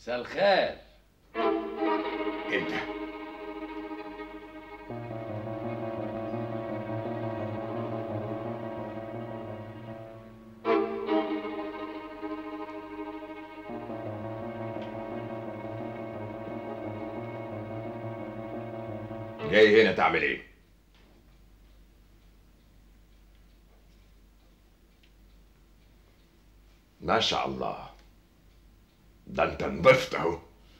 مساء الخير انت جاي هنا تعمل ايه ما شاء الله ده انت نضفت اهو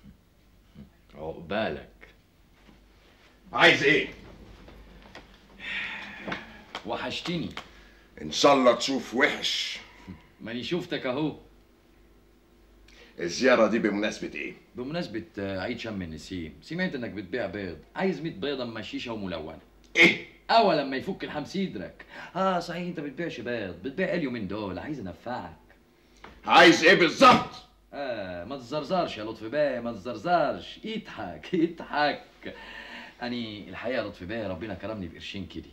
عقبالك عايز ايه وحشتني ان شاء الله تشوف وحش ماني شوفتك اهو الزيارة دي بمناسبة ايه بمناسبة آه، عيد شم النسيم سمعت انك بتبيع بيض عايز 100 بيضة مشيشة وملونة ايه اول لما يفك الحم صدرك اه صحيح انت بتبيعش بيض بتبيع إيه اليومين دول عايز انفعك عايز ايه بالظبط اه ما تزرزرش يا لطفي بيه ما تزرزرش اضحك اضحك اني الحقيقه يا لطفي بيه ربنا كرمني بقرشين كده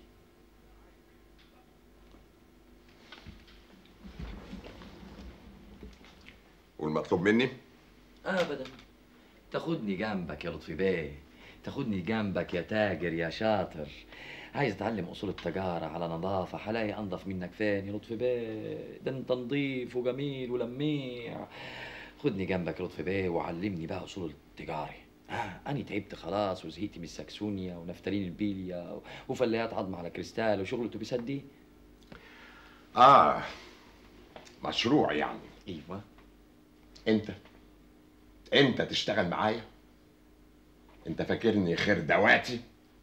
والمطلوب مني ابدا تاخدني جنبك يا لطفي بيه تاخدني جنبك يا تاجر يا شاطر عايز اتعلم اصول التجاره على نظافه هلاقي انضف منك فين يا لطفي بيه ده انت نظيف وجميل ولميع خدني جنبك يا لطفي بيه وعلمني بقى اصول التجاري آه أنا تعبت خلاص وزهقت من السكسونيا ونفتالين البيليا وفليات عظم على كريستال وشغل الاتوبيسات دي اه مشروع يعني ايوه انت انت تشتغل معايا انت فاكرني خير دواتي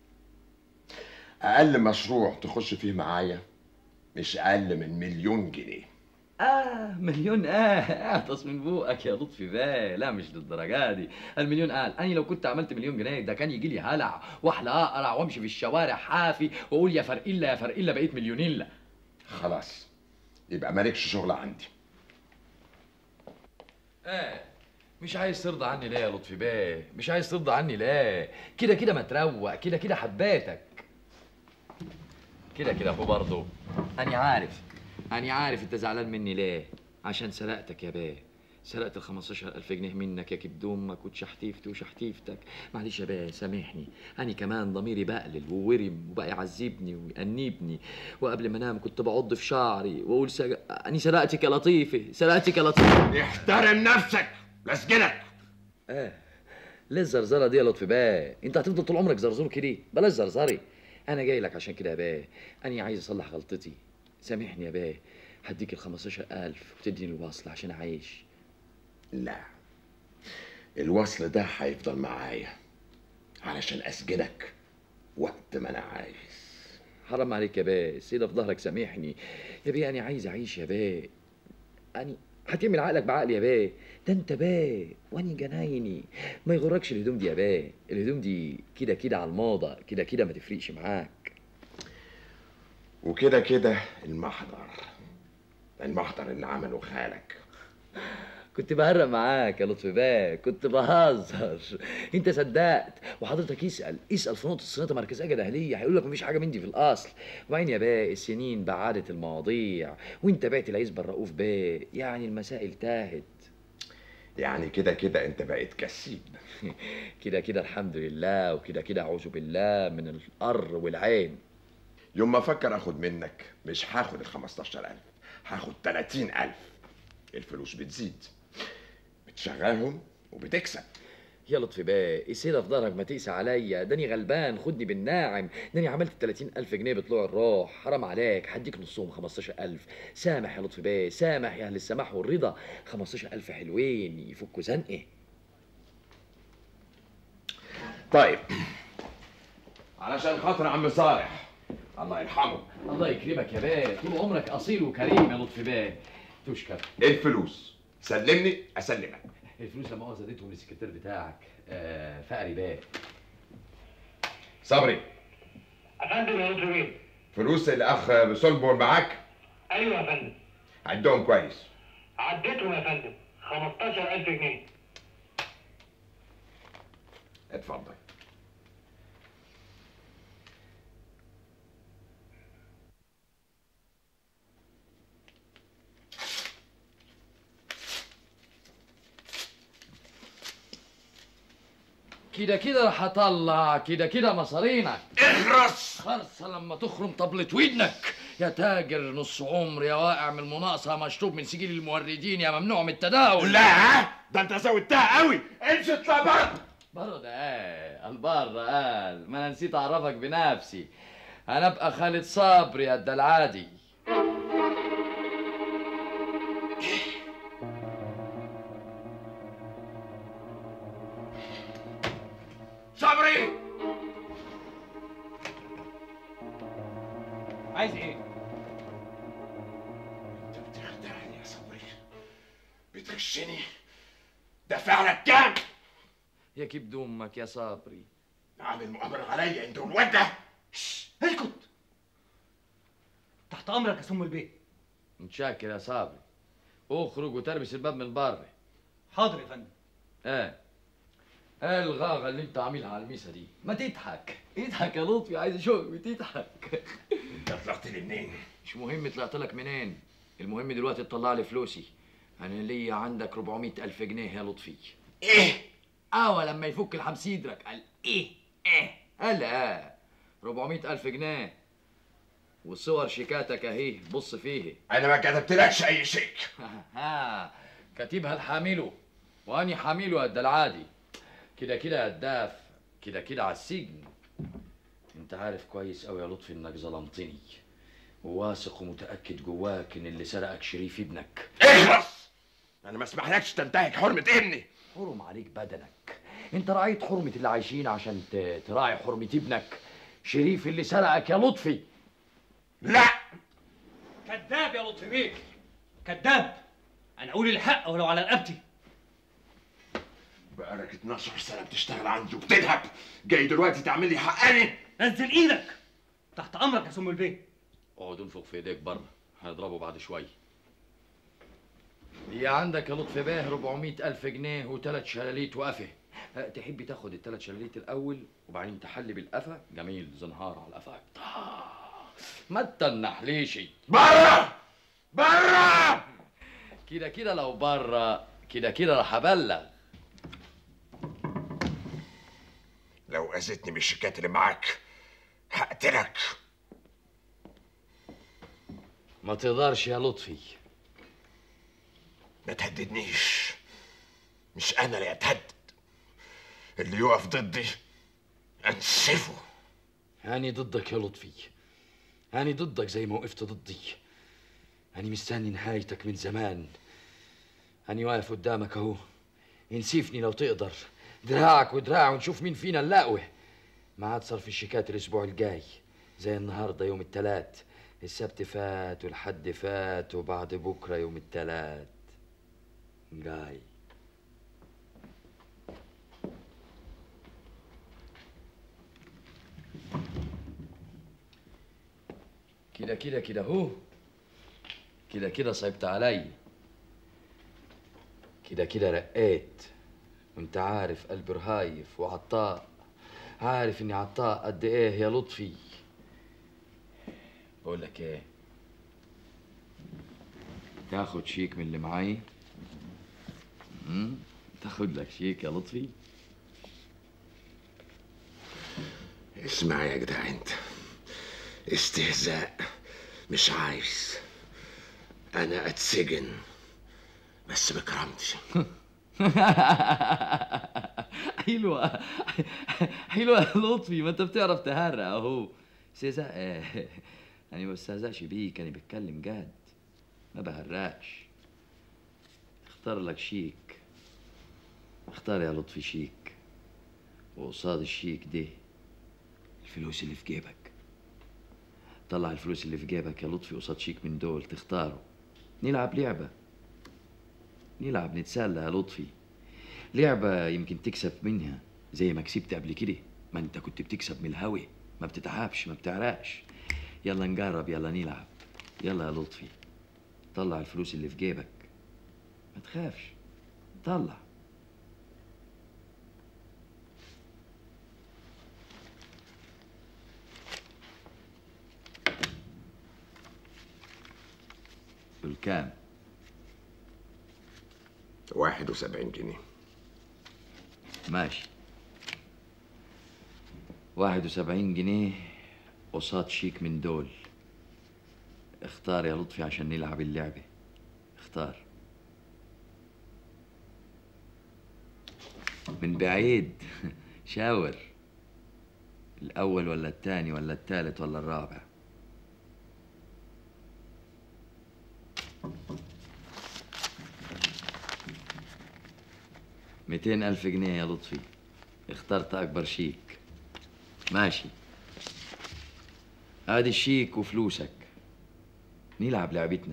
اقل مشروع تخش فيه معايا مش اقل من مليون جنيه آه مليون آه اعطس من بوقك يا لطفي بيه لا مش للدرجة دي المليون قال أنا لو كنت عملت مليون جنيه ده كان يجي لي هلع وأحلى أقرع وأمشي في الشوارع حافي وأقول يا فرقلة يا فرقلة بقيت مليونيلا خلاص يبقى مالكش شغل عندي آه مش عايز ترضى عني ليه يا لطفي بيه مش عايز ترضى عني ليه كده كده ما تروق كده كده حبيتك كده كده هو برضه أنا عارف أنا عارف أنت زعلان مني ليه عشان سرقتك يا بيه سرقت ال 15000 جنيه منك يا كبد امك وتشحتيفتي وشحتيفتك معلش يا بيه سامحني انا كمان ضميري بقلل وورم وبقى يعذبني ويأنبني وقبل ما انام كنت بعض في شعري واقول سج... اني سرقتك يا لطيفه سرقتك يا لطيفه احترم نفسك لاسجنك اه ليه الزرزره دي يا لطفي بيه انت هتفضل طول عمرك زرزور كده بلاش زرزري انا جاي لك عشان كده يا بيه انا عايز اصلح غلطتي سامحني يا بيه هديك ال 15000 وتديني الوصل عشان اعيش لا الوصل ده هيفضل معايا علشان اسجنك وقت ما انا عايز حرام عليك يا بيه السيدة في ظهرك سامحني يا بيه انا عايز اعيش يا بيه اني هتعمل عقلك بعقلي يا بيه ده انت بيه واني جنايني ما يغركش الهدوم دي يا بيه الهدوم دي كده كده على الموضه كده كده ما تفرقش معاك وكده كده المحضر المحضر اللي عمله خالك كنت بهرب معاك يا لطفي بيه كنت بهزر انت صدقت وحضرتك اسال اسال في نقطه الصيانه مركزيه جدهليه هيقول لك مفيش حاجه من دي في الاصل وبعدين يا بيه السنين بعدت المواضيع وانت بعت العزبه الرؤوف بيه يعني المسائل تاهت يعني كده كده انت بقيت كسيب كده كده الحمد لله وكده كده اعوذ بالله من القر والعين يوم ما افكر اخد منك مش هاخد ال 15000 هاخد 30000 الفلوس بتزيد بتشغلهم وبتكسب يا لطفي بيه السيدة في ظهرك ما تقسى عليا داني غلبان خدني بالناعم داني عملت 30 ألف جنيه بطلوع الروح حرام عليك هديك نصهم 15000 سامح يا لطفي بيه سامح يا أهل السماح والرضا 15000 حلوين يفكوا زنقة طيب علشان خاطر عم صالح الله يرحمه الله يكرمك يا بيه طول عمرك أصيل وكريم يا لطفي بيه تشكر الفلوس سلمني اسلمك الفلوس لما هو زادتهم للسكرتير بتاعك آه فقري بيه صبري افندم يا لطفي بيه فلوس الاخ بسولبور معاك ايوه يا فندم عدهم كويس عديتهم يا فندم 15000 جنيه اتفضل كده كده راح اطلع كده كده مصارينك اخرس خلص لما تخرم طبلة ودنك يا تاجر نص عمر يا واقع من المناقصة مشطوب من سجل الموردين يا ممنوع من التداول لا ده انت زودتها قوي امشي اطلع بره بره ده ايه البر قال ما انا نسيت اعرفك بنفسي انا ابقى خالد صبري يا الدلعادي صبري عايز ايه؟ انت بتخدعني يا صبري بتغشني دافع لك كام يا كبد امك يا صبري عامل مؤامرة عليا انت والواد ده اسكت تحت امرك يا سم البيت متشكر يا صبري اخرج وتربس الباب من بره حاضر يا فندم ايه ايه الغاغة اللي انت عاملها على الميسة دي ما تضحك اضحك يا لطفي عايز اشوفك بتضحك انت طلعت لي منين مش مهم طلعت لك منين المهم دلوقتي تطلع لي فلوسي انا ليا عندك 400 الف جنيه يا لطفي ايه اه لما يفك الحمس يدرك قال ايه ايه قال اه 400 الف جنيه وصور شيكاتك اهي بص فيه انا ما كتبتلكش اي شيك ها كاتبها الحامله واني حامله قد العادي كده كده هداف كده كده على السجن انت عارف كويس قوي يا لطفي انك ظلمتني وواثق ومتاكد جواك ان اللي سرقك شريف ابنك اخرس انا ما اسمحلكش تنتهك حرمة ابني حرم عليك بدنك انت راعيت حرمة اللي عايشين عشان ت- تراعي حرمة ابنك شريف اللي سرقك يا لطفي لا كذاب يا لطفي بيه كذاب انا اقول الحق ولو على رقبتي بقالك 12 سنة بتشتغل عندي وبتذهب جاي دلوقتي تعمل لي حقاني نزل ايدك تحت امرك يا سم البيت اقعد انفخ في ايديك بره هنضربه بعد شويه هي عندك يا لطفي بيه 400 ألف جنيه وثلاث شلاليت وقفة أه، تحبي تاخد الثلاث شلاليت الأول وبعدين تحلي بالقفا جميل زنهار على القفا آه، ما تنحليش بره بره كده كده لو بره كده كده راح أبلغ لو اذيتني بالشيكات اللي معاك هقتلك ما تقدرش يا لطفي ما تهددنيش مش انا اللي اتهدد اللي يقف ضدي انسفه أنا ضدك يا لطفي أنا ضدك زي ما وقفت ضدي أنا مستني نهايتك من زمان أنا واقف قدامك أهو انسفني لو تقدر دراعك ودراعي ونشوف مين فينا الأقوى ميعاد صرف الشيكات الأسبوع الجاي زي النهاردة يوم التلات السبت فات والحد فات وبعد بكرة يوم التلات جاي كده كده كده هو كده كده صعبت علي كده كده رقيت وانت عارف قلبي رهايف وعطاء عارف اني عطاء قد ايه يا لطفي بقول لك ايه تاخد شيك من اللي معاي أمم؟ تاخد لك شيك يا لطفي اسمع يا جدع انت استهزاء مش عايز انا اتسجن بس بكرامتي حلوة حلوة يا لطفي ما انت بتعرف تهرق اهو استهزاء ايه انا ما بستهزأش بيك انا بتكلم جد ما بهرقش اختار لك شيك اختار يا لطفي شيك وقصاد الشيك ده الفلوس اللي في جيبك طلع الفلوس اللي في جيبك يا لطفي قصاد شيك من دول تختاره نلعب لعبة نلعب نتسلى يا لطفي لعبة يمكن تكسب منها زي ما كسبت قبل كده ما انت كنت بتكسب من الهوي ما بتتعبش ما بتعرقش يلا نجرب يلا نلعب يلا يا لطفي طلع الفلوس اللي في جيبك ما تخافش طلع بالكام 71 جنيه ماشي واحد وسبعين جنيه قصاد شيك من دول اختار يا لطفي عشان نلعب اللعبة اختار من بعيد شاور الأول ولا الثاني ولا الثالث ولا الرابع ميتين ألف جنيه يا لطفي اخترت أكبر شيك ماشي ادي الشيك وفلوسك نلعب لعبتنا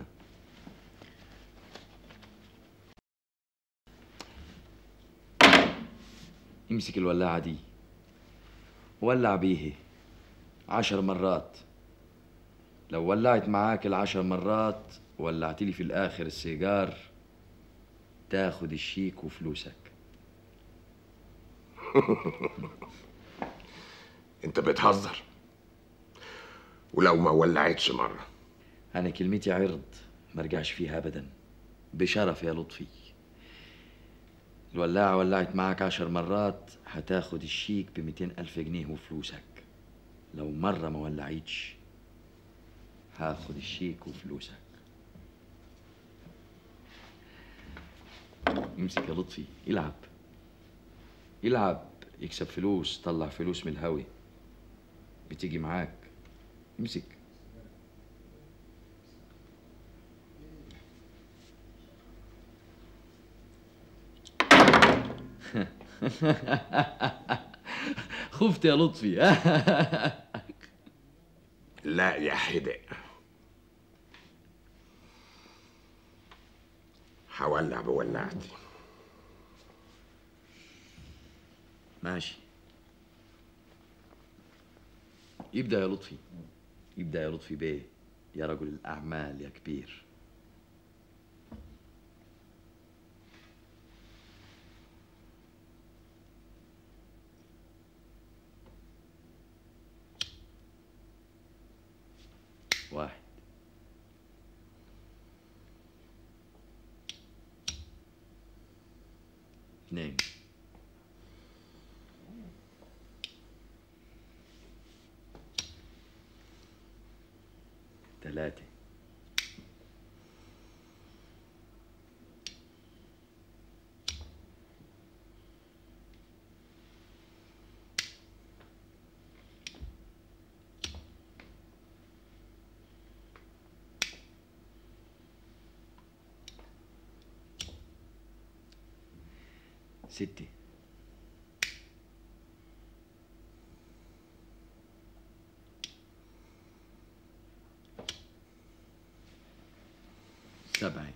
امسك الولاعة دي ولع بيه عشر مرات لو ولعت معاك العشر مرات ولعت لي في الآخر السيجار تاخد الشيك وفلوسك انت بتهزر ولو ما ولعتش مرة أنا كلمتي عرض مرجعش فيها أبدا بشرف يا لطفي الولاعة ولعت معاك عشر مرات هتاخد الشيك بميتين ألف جنيه وفلوسك لو مرة ما ولعتش هاخد الشيك وفلوسك امسك يا لطفي العب العب يكسب فلوس طلع فلوس من الهوي بتيجي معاك امسك خفت يا لطفي لا يا حدق هولع بولعتي ماشي يبدأ يا لطفي يبدأ يا لطفي بيه يا رجل الأعمال يا كبير واحد اثنين ثلاثة ستة سبعة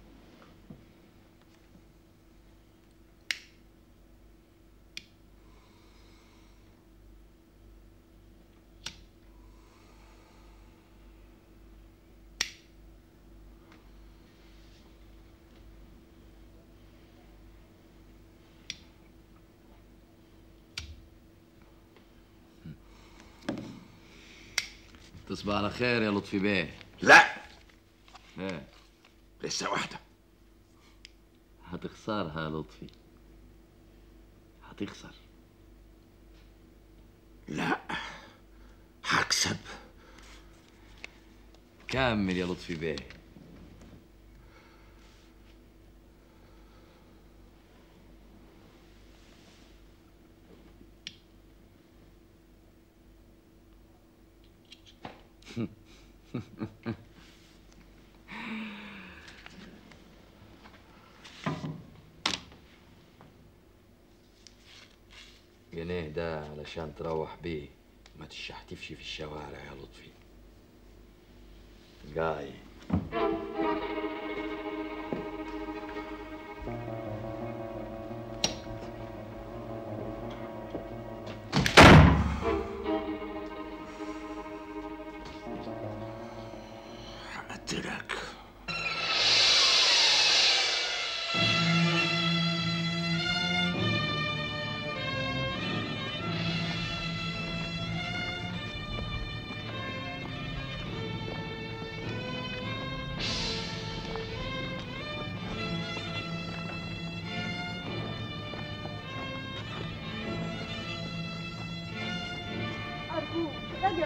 تصبح على خير يا لطفي بيه لا ايه لسه واحدة هتخسرها يا لطفي هتخسر لا هكسب كمل يا لطفي بيه جنيه ده علشان تروح بيه ما تشحتفش في الشوارع يا لطفي جاي هقتلك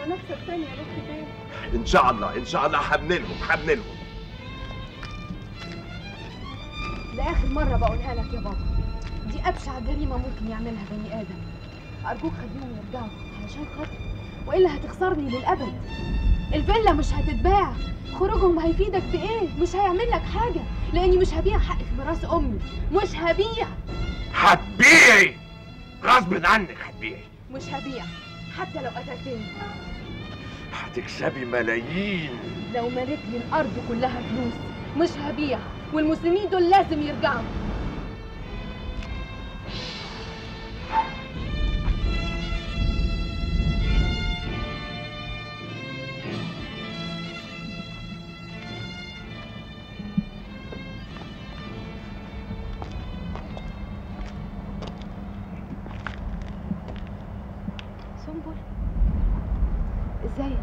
على نفسك تاني يا لطفي بيه ان شاء الله ان شاء الله هبنلهم هبنلهم لآخر مرة بقولها لك يا بابا دي أبشع جريمة ممكن يعملها بني آدم أرجوك خليهم يرجعوا علشان خاطر وإلا هتخسرني للأبد الفيلا مش هتتباع خروجهم هيفيدك بإيه؟ مش هيعمل لك حاجة لأني مش هبيع حقي في ميراث أمي مش هبيع هتبيعي غصب عنك هتبيعي مش هبيع حتى لو قتلتني هتكسبي ملايين لو مليت لي الأرض كلها فلوس مش هبيع والمسلمين دول لازم يرجعوا سنبل ازيك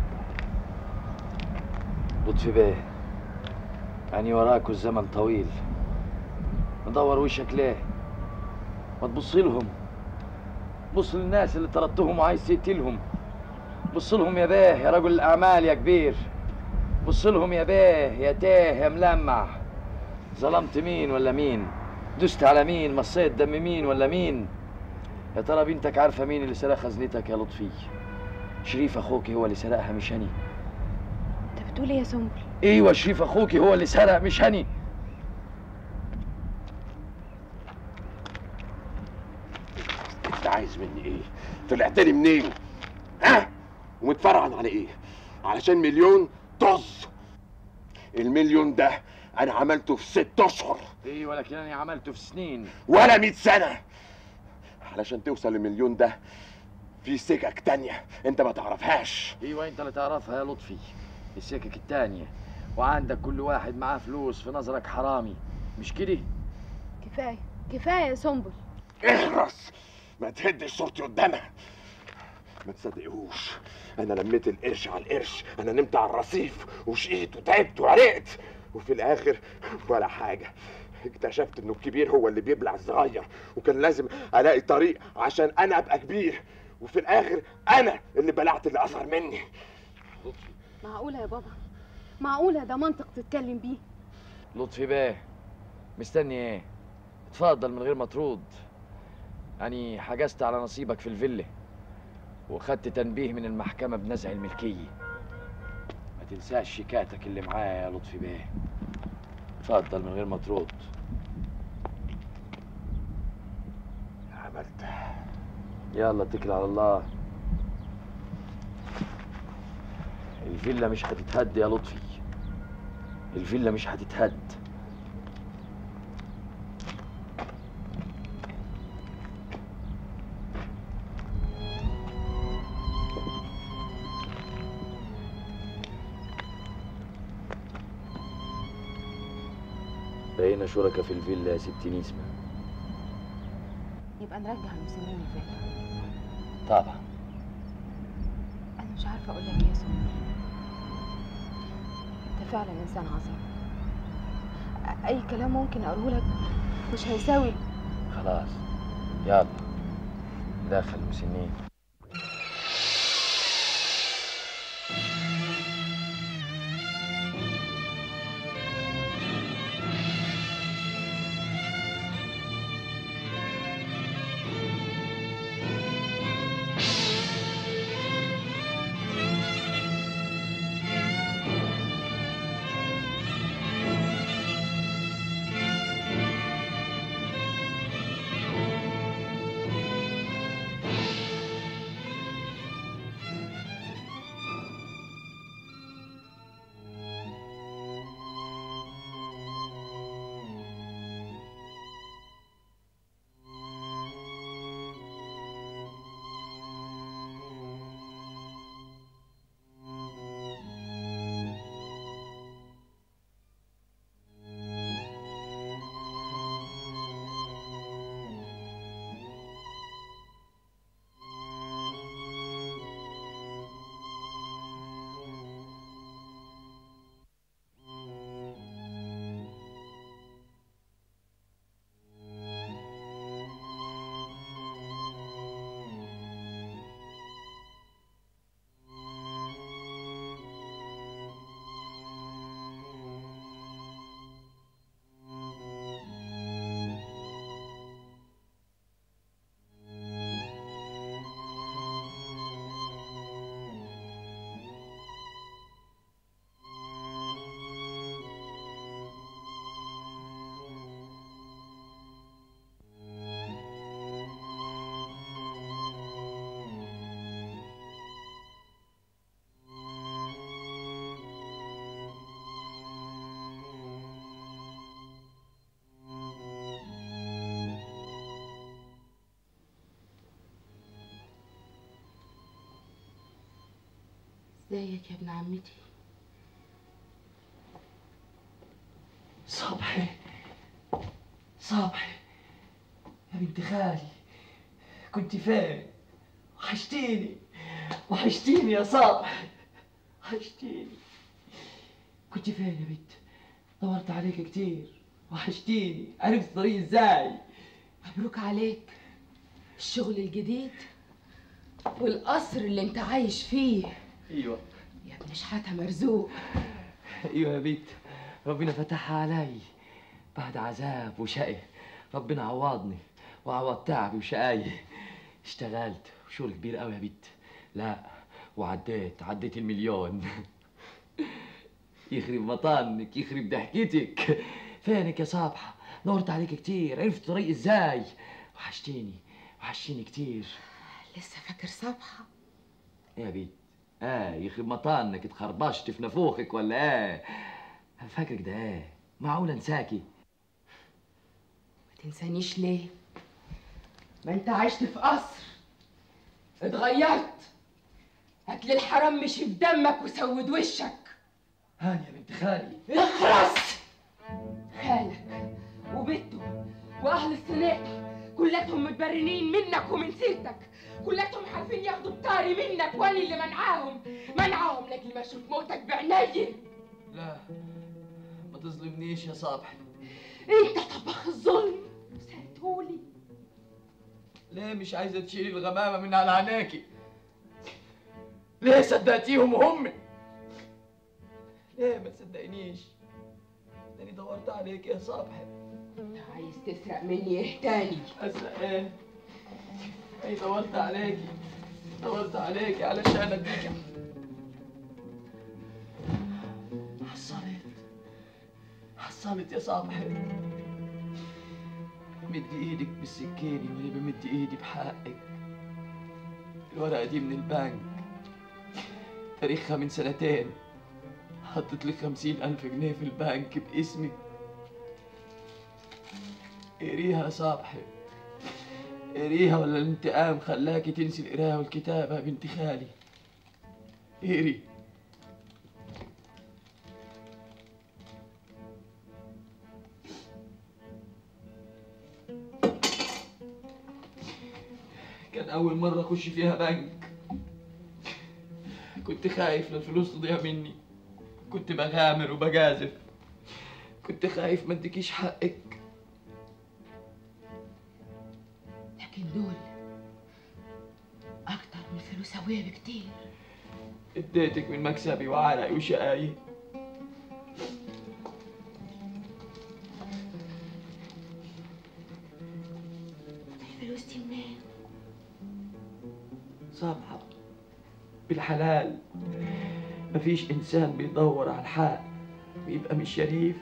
لطفي بيه يعني وراكوا الزمن طويل مدور وشك ليه ما تبص لهم بص للناس اللي طردتهم وعايز تقتلهم بص لهم يا بيه يا رجل الاعمال يا كبير بص لهم يا بيه يا تاه يا ملمع ظلمت مين ولا مين دست على مين مصيت دم مين ولا مين يا ترى بنتك عارفه مين اللي سرق خزنتك يا لطفي شريف اخوك هو اللي سرقها مش هني انت بتقول ايه يا سنبل ايوه شريف اخوكي هو اللي سرق مش هني انت عايز مني ايه طلعت لي منين ها ومتفرعن على ايه علشان مليون طز المليون ده انا عملته في ست اشهر ايوه لكن انا عملته في سنين ولا مئة سنة علشان توصل للمليون ده في سكك تانية انت ما تعرفهاش ايوه انت اللي تعرفها يا لطفي السكك التانية وعندك كل واحد معاه فلوس في نظرك حرامي مش كده كفايه كفايه يا سنبل اخرس ما تهدش صورتي قدامها ما تصدقوش انا لميت القرش على القرش انا نمت على الرصيف وشقيت وتعبت وعرقت وفي الاخر ولا حاجه اكتشفت انه الكبير هو اللي بيبلع الصغير وكان لازم الاقي طريق عشان انا ابقى كبير وفي الاخر انا اللي بلعت اللي اصغر مني معقوله يا بابا معقوله ده منطق تتكلم بيه لطفي بيه مستني ايه اتفضل من غير ما ترد يعني حجزت على نصيبك في الفيلا وخدت تنبيه من المحكمة بنزع الملكية ما تنساش شيكاتك اللي معايا يا لطفي بيه اتفضل من غير ما ترد عملت يلا اتكل على الله الفيلا مش هتتهد يا لطفي الفيلا مش هتتهد بقينا شركة في الفيلا يا ست نسمة يبقى نرجع المسلمين الفيلا طبعا انا مش عارفه اقول لك ايه يا سنبل انت فعلا انسان عظيم أ- اي كلام ممكن اقوله لك مش هيساوي خلاص يلا داخل المسنين ازيك يا ابن عمتي صبحي صبحي يا بنت خالي كنت فين وحشتيني وحشتيني يا صبحي وحشتيني كنت فين يا بنت دورت عليك كتير وحشتيني عرفت الطريق ازاي مبروك عليك الشغل الجديد والقصر اللي انت عايش فيه ايوه يا ابن شحاتة مرزوق ايوه يا بنت ربنا فتحها علي بعد عذاب وشقي ربنا عوضني وعوض تعبي وشقاي اشتغلت وشغل كبير قوي يا بنت لا وعديت عديت المليون يخرب مطانك يخرب ضحكتك فينك يا صبحة دورت عليك كتير عرفت طريق ازاي وحشتيني وحشتيني كتير لسه فاكر صبحة يا بنت اه يخرب مطانك اتخربشت في نافوخك ولا ايه فاكرك ده ايه معقول انساكي ما تنسانيش ليه ما انت عشت في قصر اتغيرت اكل الحرام مشي في دمك وسود وشك هاني يا بنت خالي اخرس خالك وبنته واهل الصناعة كلتهم متبرنين منك ومن سيرتك كلتهم حالفين ياخدوا بطاري منك وانا اللي منعاهم منعاهم لاجل ما اشوف موتك بعيني لا ما تظلمنيش يا صبحي انت طبخ الظلم ساعدهولي ليه مش عايزه تشيلي الغمامه من على عينيكي ليه صدقتيهم هم ليه ما تصدقنيش تاني دورت عليك يا صبحي عايز تسرق مني ايه تاني اسرق ايه اي دورت عليكي دورت عليكي علشان اديك حصلت حصلت يا صبحي مد ايدك بالسكينة وانا بمد ايدي بحقك الورقة دي من البنك تاريخها من سنتين حطت لك خمسين ألف جنيه في البنك باسمك اقريها يا صبحي اقريها ولا الانتقام خلاكي تنسي القراءة والكتابة يا بنت خالي اقري كان أول مرة أخش فيها بنك كنت خايف للفلوس تضيع مني كنت بغامر وبجازف كنت خايف ما اديكيش حقك لكن دول اكتر من فلوس ابويا بكتير اديتك من مكسبي وعرقي وشقاي الفلوس دي منين صبحة بالحلال مفيش إنسان بيدور على الحق ويبقى مش شريف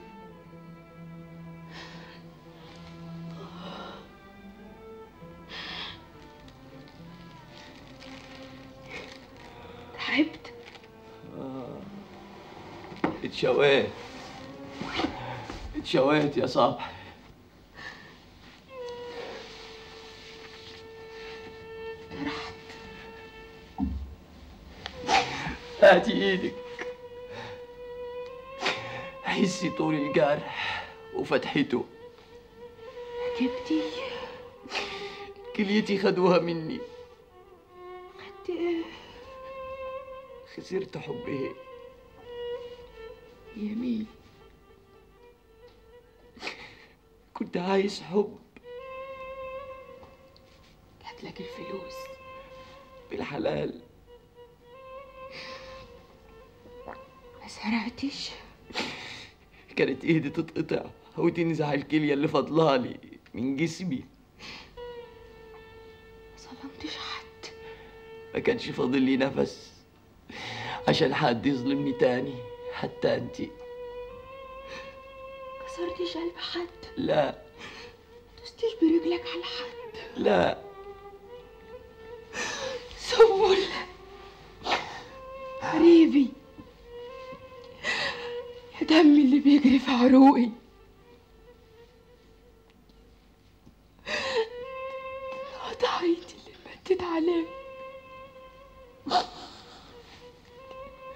تعبت اتشويت اتشويت يا صبحي هاتي ايدك حسي طول الجرح وفتحته جبتي كليتي خدوها مني خدت ايه خسرت حبي يمين كنت عايز حب جاتلك الفلوس بالحلال ما سرقتش كانت ايدي تتقطع وتنزع الكلية اللي فضلالي من جسمي ما ظلمتش حد ما كانش فاضل لي نفس عشان حد يظلمني تاني حتى انتي كسرتش قلب حد لا دوستيش برجلك على حد لا سول قريبي يا دمي اللي بيجري في عروقي قطع ايدي اللي مدت عليك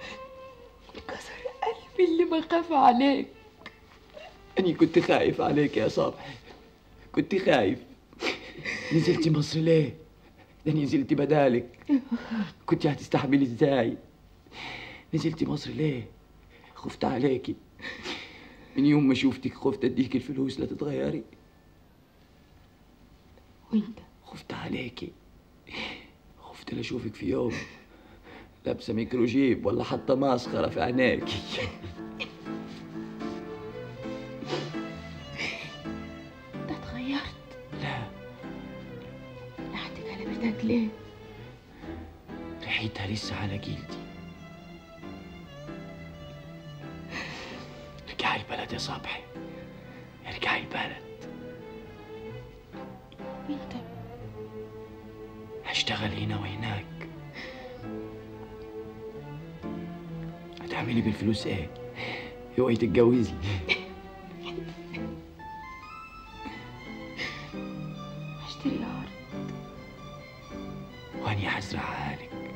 بخاف عليك أني كنت خايف عليك يا صبحي كنت خايف نزلتي مصر ليه؟ ده نزلتي بدالك كنت هتستحملي ازاي؟ نزلتي مصر ليه؟ خفت عليكي من يوم ما شوفتك خفت اديك الفلوس لا تتغيري وانت خفت عليكي خفت لا اشوفك في يوم لابسه ميكروجيب ولا حاطه مسخره في عينيكي انت اتغيرت لا ريحة كلمتك ليه ريحتها لسه على جلدي ارجعي البلد يا صبحي ارجعي البلد وانت هشتغل هنا وهناك هتعملي بالفلوس ايه؟ اوعي تتجوزي هشتري ارض واني هزرعها لك